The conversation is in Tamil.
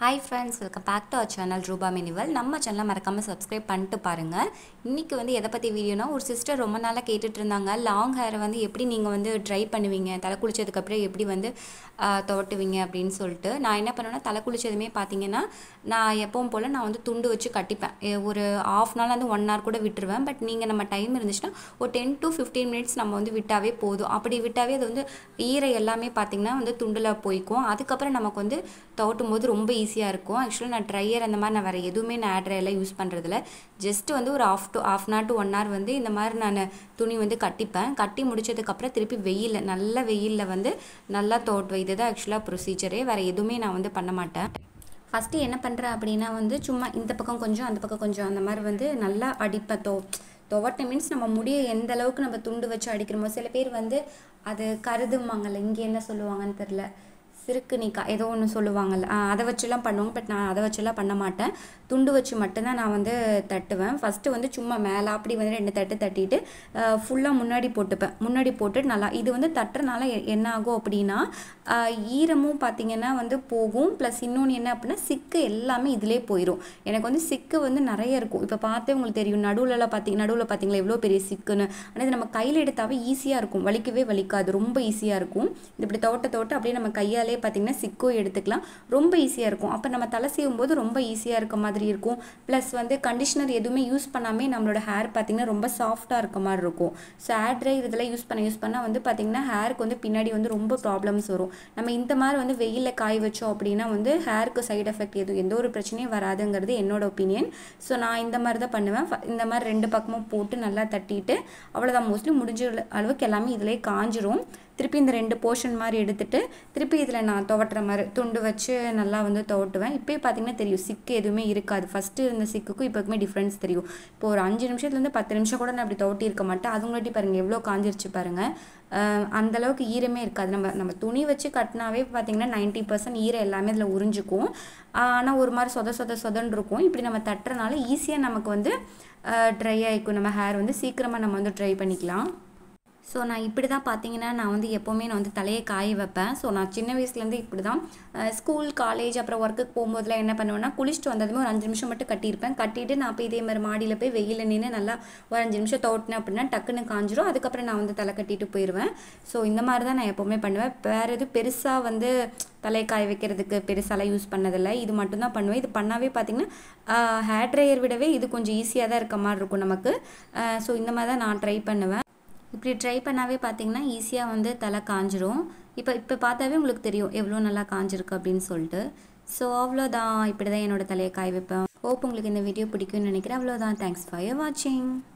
hi friends welcome back to our channel Rupa மினிவல் நம்ம சேனலை மறக்காமல் சப்ஸ்கிரைப் பண்ணிட்டு பாருங்கள் இன்றைக்கி வந்து எதை பற்றி வீடியோனா ஒரு சிஸ்டர் ரொம்ப நாளாக கேட்டுட்டு இருந்தாங்க லாங் ஹேரை வந்து எப்படி நீங்கள் வந்து ட்ரை பண்ணுவீங்க தலை குளிச்சதுக்கப்புறம் எப்படி வந்து ஆஹ், துவட்டுவீங்க அப்படின்னு சொல்லிட்டு நான் என்ன பண்ணுவேன்னா தலை குளிச்சதுமே பார்த்தீங்கன்னா நான் எப்பவும் போல் நான் வந்து துண்டு வச்சு கட்டிப்பேன் எ- ஒரு ஆஃப் நாள் வந்து ஒன் ஹவர் கூட விட்டுருவேன் பட் நீங்கள் நம்ம டைம் இருந்துச்சுன்னா ஒரு டென் டு ஃபிஃப்டீன் மினிட்ஸ் நம்ம வந்து விட்டாவே போதும் அப்படி விட்டாவே அது வந்து ஈரை எல்லாமே பார்த்தீங்கன்னா வந்து துண்டில் போய்க்கும் அதுக்கப்புறம் நமக்கு வந்து துவட்டும் போது ரொம்ப ஈஸியாக இருக்கும் ஆக்சுவலாக நான் ட்ரையர் அந்த மாதிரி நான் வேறு எதுவுமே நான் ஆட் எல்லாம் யூஸ் பண்ணுறதில்ல ஜஸ்ட் வந்து ஒரு half to half an hour to one hour வந்து இந்த மாதிரி நான் துணி வந்து கட்டிப்பேன் கட்டி முடிச்சதுக்கப்புறம் திருப்பி வெயிலில் நல்ல வெயிலில் வந்து நல்லா துவட்டுவேன் இதுதான் ஆக்சுவலாக ப்ரொசீஜரே வேறு எதுவுமே நான் வந்து பண்ண மாட்டேன் ஃபஸ்ட்டு என்ன பண்ணுறேன் அப்படின்னா வந்து சும்மா இந்த பக்கம் கொஞ்சம் அந்த பக்கம் கொஞ்சம் அந்த மாதிரி வந்து நல்லா அடிப்பேன் தோ துவட்ட மீன்ஸ் நம்ம முடிய எந்த அளவுக்கு நம்ம துண்டு வச்சு அடிக்கிறோமோ சில பேர் வந்து அது கருதுமாங்கல்ல இங்கே என்ன சொல்லுவாங்கன்னு தெரில சிறுக்குனிக்கா ஏதோ ஒன்று சொல்லுவாங்கல்ல ஆ, அதை வச்சுலாம் பண்ணுவாங்க பட் நான் அதை வச்சுலாம் பண்ண மாட்டேன் துண்டு வச்சு மட்டும்தான் நான் வந்து தட்டுவேன் ஃபஸ்ட்டு வந்து சும்மா மேலே அப்படி வந்து ரெண்டு தட்டு தட்டிட்டு ஃபுல்லாக முன்னாடி போட்டுப்பேன் முன்னாடி போட்டு நல்லா இது வந்து தட்டுறனால எ- என்ன ஆகும் அப்படின்னா ஆ, ஈரமும் பார்த்தீங்கன்னா வந்து போகும் ப்ளஸ் இன்னொன்று என்ன அப்படின்னா சிக்கு எல்லாமே இதிலே போயிடும் எனக்கு வந்து சிக்கு வந்து நிறைய இருக்கும் இப்போ பார்த்தே உங்களுக்கு தெரியும் நடுவுலலாம் பார்த்தீங்க நடுவில் பார்த்தீங்களா எவ்வளோ பெரிய சிக்குன்னு ஆனால் இது நம்ம கையில் எடுத்தாவே ஈஸியாக இருக்கும் வலிக்கவே வலிக்காது ரொம்ப ஈஸியாக இருக்கும் இது இப்படி தோட்ட தோட்ட அப்படியே நம்ம கையாலே பார்த்தீங்கன்னா சிக்கும் எடுத்துக்கலாம் ரொம்ப ஈஸியாக இருக்கும் அப்போ நம்ம தலை சீவும் போது ரொம்ப ஈஸியாக இருக்க மாதிரி இருக்கும் ப்ளஸ் வந்து கண்டிஷனர் எதுவுமே யூஸ் பண்ணாமே நம்மளோட ஹேர் பார்த்தீங்கன்னா ரொம்ப சாஃப்டாக இருக்க மாதிரி இருக்கும் ஸோ ஹேர் ட்ரை இதெல்லாம் யூஸ் பண்ண யூஸ் பண்ணால் வந்து பார்த்தீங்கன்னா ஹேருக்கு வந்து பின்னாடி வந்து ரொம்ப ப்ராப்ளம்ஸ் வரும் நம்ம இந்த மாதிரி வந்து வெயிலில் காய வச்சோம் அப்படின்னா வந்து ஹேருக்கு சைடு எஃபெக்ட் எதுவும் எந்த ஒரு பிரச்சனையும் வராதுங்கிறது என்னோட ஒப்பீனியன் ஸோ நான் இந்த மாதிரி தான் பண்ணுவேன் ஃப- இந்த மாதிரி ரெண்டு பக்கமும் போட்டு நல்லா தட்டிட்டு அவ்வளோதான் மோஸ்ட்லி முடிஞ்ச அளவுக்கு எல்லாமே இதிலே காஞ்சிரும் திருப்பி இந்த ரெண்டு போர்ஷன் மாதிரி எடுத்துட்டு திருப்பி இதில் நான் துவட்டுற மாதிரி துண்டு வச்சு நல்லா வந்து துவட்டுவேன் இப்போயே பார்த்தீங்கன்னா தெரியும் சிக்கு எதுவுமே இருக்காது ஃபஸ்ட்டு இருந்த சிக்குக்கும் இப்போக்குமே டிஃப்ரென்ஸ் தெரியும் இப்போ ஒரு அஞ்சு நிமிஷத்துலேருந்து பத்து நிமிஷம் கூட நான் அப்படி துவட்டி இருக்க மாட்டேன் அதுங்களாட்டி பாருங்கள் எவ்வளோ காஞ்சிருச்சு பாருங்கள் அஹ் அந்த அளவுக்கு ஈரமே இருக்காது நம்ம நம்ம துணி வச்சு கட்டினாவே பார்த்தீங்கன்னா நைன்ட்டி பர்சன்ட் ஈரம் எல்லாமே இதில் உறிஞ்சிக்கும் ஆனால் ஒரு மாதிரி சொத சொத சொதன்னு இருக்கும் இப்படி நம்ம தட்டுறனால ஈஸியாக நமக்கு வந்து ட்ரை ஆகிக்கும் நம்ம ஹேர் வந்து சீக்கிரமாக நம்ம வந்து ட்ரை பண்ணிக்கலாம் ஸோ நான் இப்படி தான் பார்த்தீங்கன்னா நான் வந்து எப்போவுமே நான் வந்து தலையை காய வைப்பேன் ஸோ நான் சின்ன வயசுலேருந்து இப்படி தான் ஸ்கூல் காலேஜ் அப்புறம் ஒர்க்குக்கு போகும்போதெல்லாம் என்ன பண்ணுவேன்னா குளிச்சுட்டு வந்ததுமே ஒரு அஞ்சு நிமிஷம் மட்டும் கட்டியிருப்பேன் கட்டிட்டு நான் போய் இதே மாதிரி மாடியில் போய் வெயிலில் நின்று நல்லா ஒரு அஞ்சு நிமிஷம் தோட்டினேன் அப்படின்னா டக்குன்னு காஞ்சிரும் அதுக்கப்புறம் நான் வந்து தலை கட்டிட்டு போயிடுவேன் ஸோ இந்த மாதிரி தான் நான் எப்போவுமே பண்ணுவேன் வேறு எதுவும் பெருசாக வந்து தலையை காய வைக்கிறதுக்கு பெருசாலாம் யூஸ் பண்ணதில்லை இது மட்டும்தான் பண்ணுவேன் இது பண்ணாவே பார்த்தீங்கன்னா ஹேர் ட்ரையர் விடவே இது கொஞ்சம் ஈஸியாக தான் இருக்க மாதிரி இருக்கும் நமக்கு ஸோ இந்த மாதிரி தான் நான் ட்ரை பண்ணுவேன் இப்படி ட்ரை பண்ணாவே பார்த்தீங்கன்னா ஈஸியாக வந்து தலை காஞ்சிரும் இப்போ இப்போ பார்த்தாவே உங்களுக்கு தெரியும் எவ்வளோ நல்லா காஞ்சிருக்கு அப்படின்னு சொல்லிட்டு ஸோ அவ்வளோதான் இப்படி தான் என்னோட தலையை காய வைப்பேன் ஹோப் உங்களுக்கு இந்த வீடியோ பிடிக்கும்னு நினைக்கிறேன் அவ்வளோதான் தேங்க்ஸ் ஃபார் வாட்சிங்